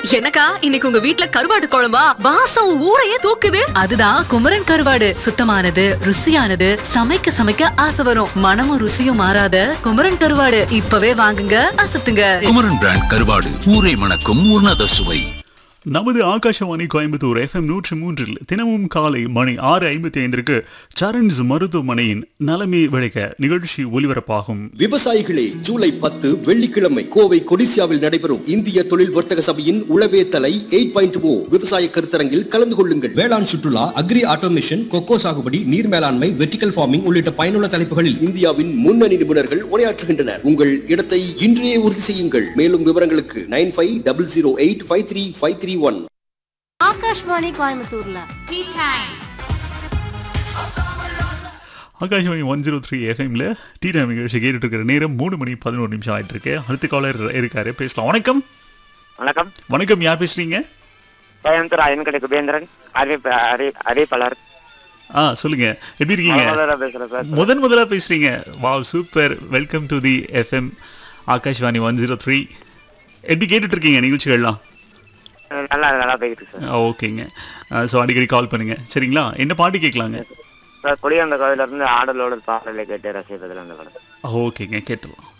எனக்கா இன்னைக்கு உங்க வீட்ல கருவாடு குழம்பா வாசம் ஊரையே தூக்குது அதுதான் குமரன் கருவாடு சுத்தமானது ருசியானது சமைக்க சமைக்க ஆசை வரும் மனமும் ருசியும் மாறாத குமரன் கருவாடு இப்பவே வாங்குங்க அசத்துங்க குமரன் பிராண்ட் கருவாடு ஊரை மணக்கும் உன்னத சுவை நமது ஆகாஷவாணி கோயம்புத்தூர் எஃப்எம் நூற்றி மூன்றில் தினமும் காலை மணி ஆறு ஐம்பத்தி ஐந்திற்கு சரண்ஸ் மருத்துவமனையின் நலமே விளைக்க நிகழ்ச்சி ஒலிபரப்பாகும் விவசாயிகளே ஜூலை பத்து வெள்ளிக்கிழமை கோவை கொடிசியாவில் நடைபெறும் இந்திய தொழில் வர்த்தக சபையின் உளவே தலை எயிட் பாயிண்ட் ஓ விவசாய கருத்தரங்கில் கலந்து கொள்ளுங்கள் வேளாண் சுற்றுலா அக்ரி ஆட்டோமேஷன் கொக்கோ சாகுபடி நீர் மேலாண்மை வெர்டிகல் ஃபார்மிங் உள்ளிட்ட பயனுள்ள தலைப்புகளில் இந்தியாவின் முன்னணி நிபுணர்கள் உரையாற்றுகின்றனர் உங்கள் இடத்தை இன்றையே உறுதி செய்யுங்கள் மேலும் விவரங்களுக்கு nine five double zero eight five three five three one Akashvani கோயம்புத்தூர்ல ஆகாஷவாணி ஒன் ஜீரோ த்ரீ எஃப்எம்ல டி டைம் நிகழ்ச்சி கேட்டுட்டு இருக்கிற நேரம் மூணு மணி பதினோரு நிமிஷம் ஆயிட்டு இருக்கு அடுத்த காலர் இருக்காரு பேசலாம் வணக்கம் வணக்கம் வணக்கம் யார் பேசுறீங்க கோயம்புத்தூர் அயன்கடை குபேந்திரன் அறிவிப்பு அறி அறிவிப்பாளர் ஆ சொல்லுங்க எப்படி இருக்கீங்க முதல்ல பேசுறேன் சார் முதன் முதலா பேசுறீங்க wow super welcome to the FM Akashvani one zero three எப்படி கேட்டுட்டு இருக்கீங்க நிகழ்ச்சிகள்லாம் நல்லா நல்லா போயிட்டு சார் ஓகேங்க ஸோ அடிக்கடி கால் பண்ணுங்க சரிங்களா என்ன பாட்டு கேட்கலாங்க சார் புளியந்த கோவில இருந்து ஆடலோடு பாடலை கேட்டு ரசிப்பதில் அந்த படம் ஓகேங்க கேட்டுடலாம்